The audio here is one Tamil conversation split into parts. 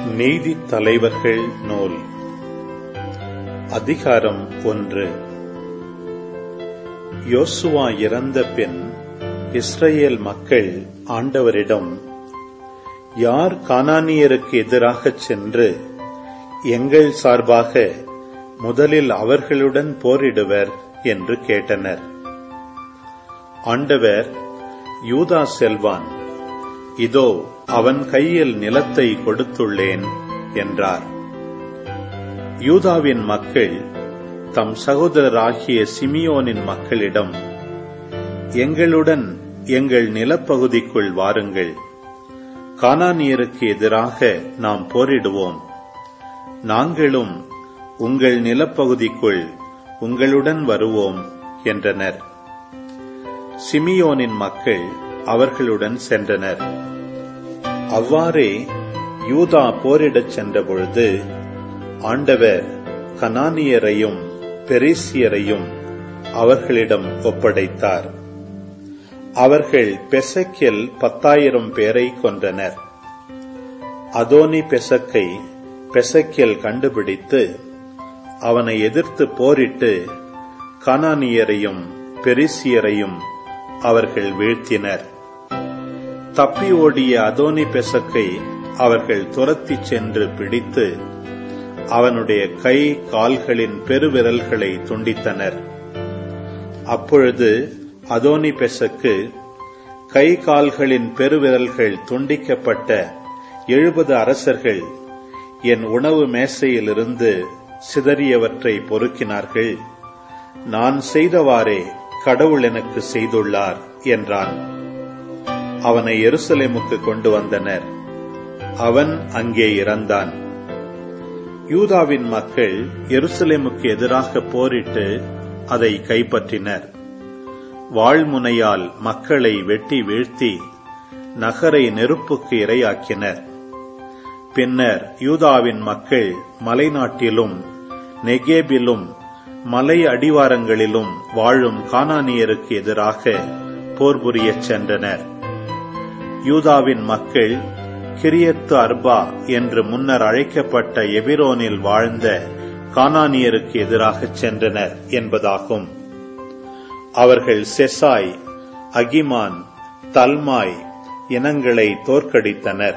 நீதித் தலைவர்கள் நூல் அதிகாரம் ஒன்று யோசுவா இறந்த பின் இஸ்ரேல் மக்கள் ஆண்டவரிடம் யார் கானானியருக்கு எதிராகச் சென்று எங்கள் சார்பாக முதலில் அவர்களுடன் போரிடுவர் என்று கேட்டனர் ஆண்டவர் யூதா செல்வான் இதோ அவன் கையில் நிலத்தை கொடுத்துள்ளேன் என்றார் யூதாவின் மக்கள் தம் சகோதரராகிய சிமியோனின் மக்களிடம் எங்களுடன் எங்கள் நிலப்பகுதிக்குள் வாருங்கள் கானானியருக்கு எதிராக நாம் போரிடுவோம் நாங்களும் உங்கள் நிலப்பகுதிக்குள் உங்களுடன் வருவோம் என்றனர் சிமியோனின் மக்கள் அவர்களுடன் சென்றனர் அவ்வாறே யூதா போரிடச் சென்றபொழுது ஆண்டவர் கனானியரையும் பெரிசியரையும் அவர்களிடம் ஒப்படைத்தார் அவர்கள் பெசக்கில் பத்தாயிரம் பேரை கொன்றனர் அதோனி பெசக்கை பெசக்கில் கண்டுபிடித்து அவனை எதிர்த்து போரிட்டு கனானியரையும் பெரிசியரையும் அவர்கள் வீழ்த்தினர் தப்பி ஓடிய அதோனி பெசக்கை அவர்கள் துரத்திச் சென்று பிடித்து அவனுடைய கை கால்களின் பெருவிரல்களை துண்டித்தனர் அப்பொழுது அதோனி பெசக்கு கை கால்களின் பெருவிரல்கள் துண்டிக்கப்பட்ட எழுபது அரசர்கள் என் உணவு மேசையிலிருந்து சிதறியவற்றை பொறுக்கினார்கள் நான் செய்தவாறே கடவுள் எனக்கு செய்துள்ளார் என்றான் அவனை எருசலேமுக்கு கொண்டு வந்தனர் அவன் அங்கே இறந்தான் யூதாவின் மக்கள் எருசலேமுக்கு எதிராக போரிட்டு அதை கைப்பற்றினர் வாழ்முனையால் மக்களை வெட்டி வீழ்த்தி நகரை நெருப்புக்கு இரையாக்கினர் பின்னர் யூதாவின் மக்கள் மலைநாட்டிலும் நெகேபிலும் மலை அடிவாரங்களிலும் வாழும் கானானியருக்கு எதிராக போர் புரியச் சென்றனர் யூதாவின் மக்கள் கிரியத்து அர்பா என்று முன்னர் அழைக்கப்பட்ட எபிரோனில் வாழ்ந்த கானானியருக்கு எதிராக சென்றனர் என்பதாகும் அவர்கள் செசாய் அகிமான் தல்மாய் இனங்களை தோற்கடித்தனர்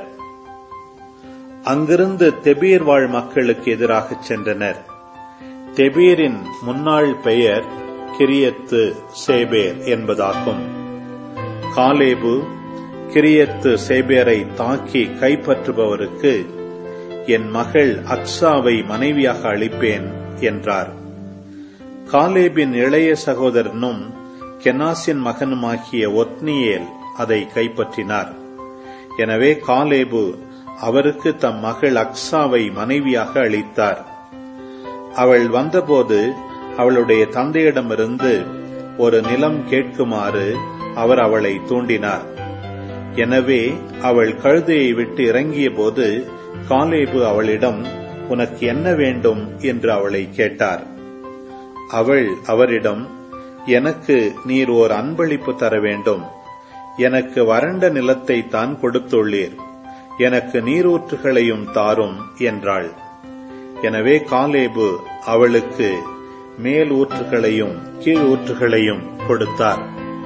அங்கிருந்து தெபீர் வாழ் மக்களுக்கு எதிராக சென்றனர் தெபீரின் முன்னாள் பெயர் கிரியத்து சேபேர் என்பதாகும் காலேபு கிரியத்து சேபேரை தாக்கி கைப்பற்றுபவருக்கு என் மகள் அக்ஸாவை மனைவியாக அளிப்பேன் என்றார் காலேபின் இளைய சகோதரனும் கெனாசின் மகனுமாகிய ஒத்னியேல் அதை கைப்பற்றினார் எனவே காலேபு அவருக்கு தம் மகள் அக்ஸாவை மனைவியாக அளித்தார் அவள் வந்தபோது அவளுடைய தந்தையிடமிருந்து ஒரு நிலம் கேட்குமாறு அவர் அவளை தூண்டினார் எனவே அவள் கழுதையை விட்டு இறங்கிய போது காலேபு அவளிடம் உனக்கு என்ன வேண்டும் என்று அவளை கேட்டார் அவள் அவரிடம் எனக்கு நீர் ஓர் அன்பளிப்பு தர வேண்டும் எனக்கு வறண்ட நிலத்தை தான் கொடுத்துள்ளீர் எனக்கு நீரூற்றுகளையும் தாரும் என்றாள் எனவே காலேபு அவளுக்கு மேல் ஊற்றுகளையும் கீழ் ஊற்றுகளையும் கொடுத்தார்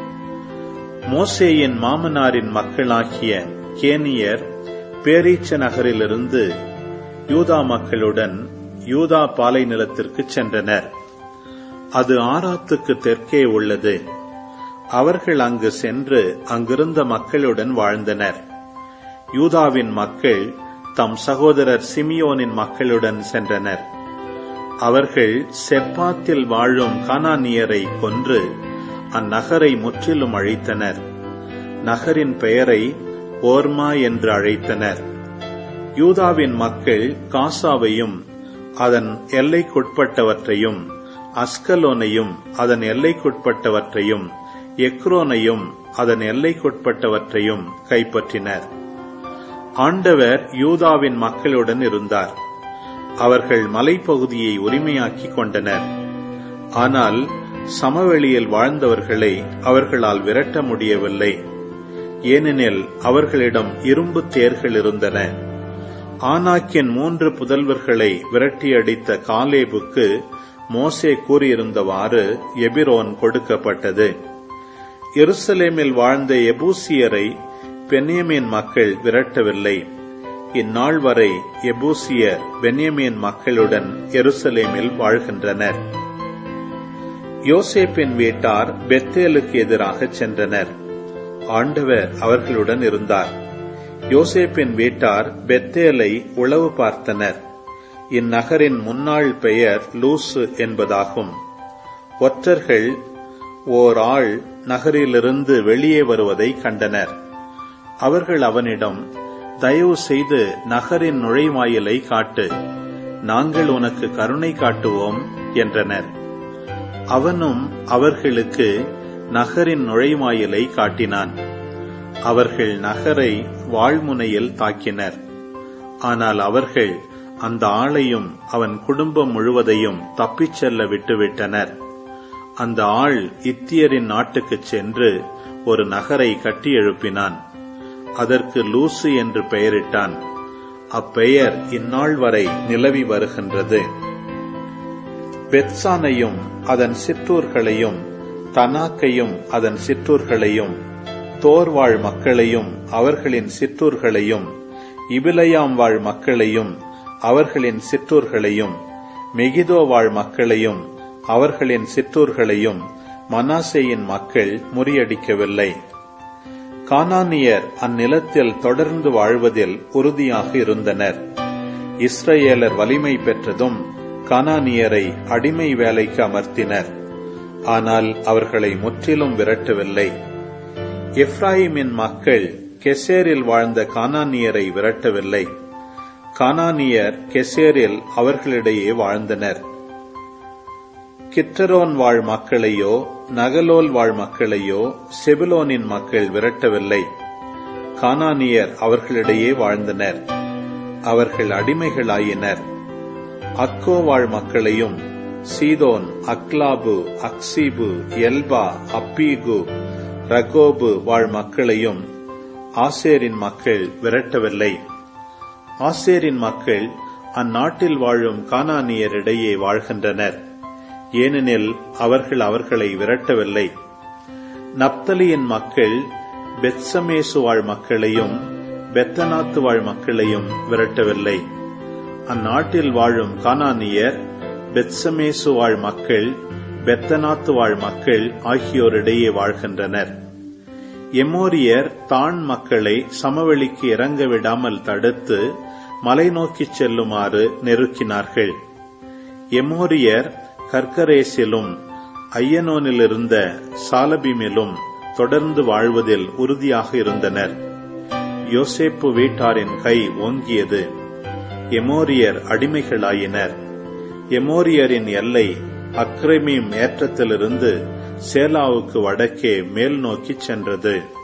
மோசேயின் மாமனாரின் மக்களாகிய கேனியர் பேரீச்ச நகரிலிருந்து யூதா மக்களுடன் யூதா பாலை நிலத்திற்கு சென்றனர் அது ஆராத்துக்கு தெற்கே உள்ளது அவர்கள் அங்கு சென்று அங்கிருந்த மக்களுடன் வாழ்ந்தனர் யூதாவின் மக்கள் தம் சகோதரர் சிமியோனின் மக்களுடன் சென்றனர் அவர்கள் செப்பாத்தில் வாழும் கானானியரை கொன்று அந்நகரை முற்றிலும் அழித்தனர் நகரின் பெயரை ஓர்மா என்று அழைத்தனர் யூதாவின் மக்கள் காசாவையும் அதன் எல்லைக்குட்பட்டவற்றையும் அஸ்கலோனையும் அதன் எல்லைக்குட்பட்டவற்றையும் எக்ரோனையும் அதன் எல்லைக்குட்பட்டவற்றையும் கைப்பற்றினர் ஆண்டவர் யூதாவின் மக்களுடன் இருந்தார் அவர்கள் மலைப்பகுதியை உரிமையாக்கிக் கொண்டனர் ஆனால் சமவெளியில் வாழ்ந்தவர்களை அவர்களால் விரட்ட முடியவில்லை ஏனெனில் அவர்களிடம் இரும்பு தேர்கள் இருந்தன ஆனாக்கின் மூன்று புதல்வர்களை விரட்டியடித்த காலேபுக்கு மோசே கூறியிருந்தவாறு எபிரோன் கொடுக்கப்பட்டது எருசலேமில் வாழ்ந்த எபூசியரை பென்யமீன் மக்கள் விரட்டவில்லை இந்நாள் வரை எபூசியர் பென்யமீன் மக்களுடன் எருசலேமில் வாழ்கின்றனர் யோசேப்பின் வீட்டார் பெத்தேலுக்கு எதிராக சென்றனர் ஆண்டவர் அவர்களுடன் இருந்தார் யோசேப்பின் வீட்டார் பெத்தேலை உளவு பார்த்தனர் இந்நகரின் முன்னாள் பெயர் லூசு என்பதாகும் ஒற்றர்கள் ஓர் ஆள் நகரிலிருந்து வெளியே வருவதை கண்டனர் அவர்கள் அவனிடம் தயவு செய்து நகரின் நுழைவாயிலை காட்டு நாங்கள் உனக்கு கருணை காட்டுவோம் என்றனர் அவனும் அவர்களுக்கு நகரின் நுழைவாயிலை காட்டினான் அவர்கள் நகரை வாழ்முனையில் தாக்கினர் ஆனால் அவர்கள் அந்த ஆளையும் அவன் குடும்பம் முழுவதையும் தப்பிச் செல்ல விட்டுவிட்டனர் அந்த ஆள் இத்தியரின் நாட்டுக்குச் சென்று ஒரு நகரை கட்டி எழுப்பினான் அதற்கு லூசு என்று பெயரிட்டான் அப்பெயர் இந்நாள் வரை நிலவி வருகின்றது பெத்சானையும் அதன் சிற்றூர்களையும் தனாக்கையும் அதன் சிற்றூர்களையும் தோர்வாழ் மக்களையும் அவர்களின் சிற்றூர்களையும் இபிலயாம் வாழ் மக்களையும் அவர்களின் சிற்றூர்களையும் மெகிதோ வாழ் மக்களையும் அவர்களின் சிற்றூர்களையும் மனாசேயின் மக்கள் முறியடிக்கவில்லை கானானியர் அந்நிலத்தில் தொடர்ந்து வாழ்வதில் உறுதியாக இருந்தனர் இஸ்ரேலர் வலிமை பெற்றதும் கானானியரை அடிமை வேலைக்கு அமர்த்தினர் ஆனால் அவர்களை முற்றிலும் விரட்டவில்லை எப்ராஹிமின் மக்கள் கெசேரில் வாழ்ந்த கானானியரை விரட்டவில்லை கானானியர் கெசேரில் அவர்களிடையே வாழ்ந்தனர் கிற்றரோன் வாழ் மக்களையோ நகலோல் வாழ் மக்களையோ செபிலோனின் மக்கள் விரட்டவில்லை கானானியர் அவர்களிடையே வாழ்ந்தனர் அவர்கள் அடிமைகளாயினர் அக்கோ வாழ் மக்களையும் சீதோன் அக்லாபு அக்சீபு எல்பா அப்பீகு ரகோபு வாழ் மக்களையும் ஆசேரின் மக்கள் விரட்டவில்லை ஆசேரின் மக்கள் அந்நாட்டில் வாழும் கானானியரிடையே வாழ்கின்றனர் ஏனெனில் அவர்கள் அவர்களை விரட்டவில்லை நப்தலியின் மக்கள் பெத்சமேசு வாழ் மக்களையும் பெத்தனாத்து வாழ் மக்களையும் விரட்டவில்லை அந்நாட்டில் வாழும் கானானியர் பெத்சமேசு வாழ் மக்கள் பெத்தனாத்து வாழ் மக்கள் ஆகியோரிடையே வாழ்கின்றனர் எமோரியர் தான் மக்களை சமவெளிக்கு இறங்க விடாமல் தடுத்து மலை நோக்கிச் செல்லுமாறு நெருக்கினார்கள் எமோரியர் கர்கரேசிலும் ஐயனோனிலிருந்த சாலபிமிலும் தொடர்ந்து வாழ்வதில் உறுதியாக இருந்தனர் யோசேப்பு வீட்டாரின் கை ஓங்கியது எமோரியர் அடிமைகளாயினர் எமோரியரின் எல்லை அக்ரமீம் ஏற்றத்திலிருந்து சேலாவுக்கு வடக்கே மேல் நோக்கிச் சென்றது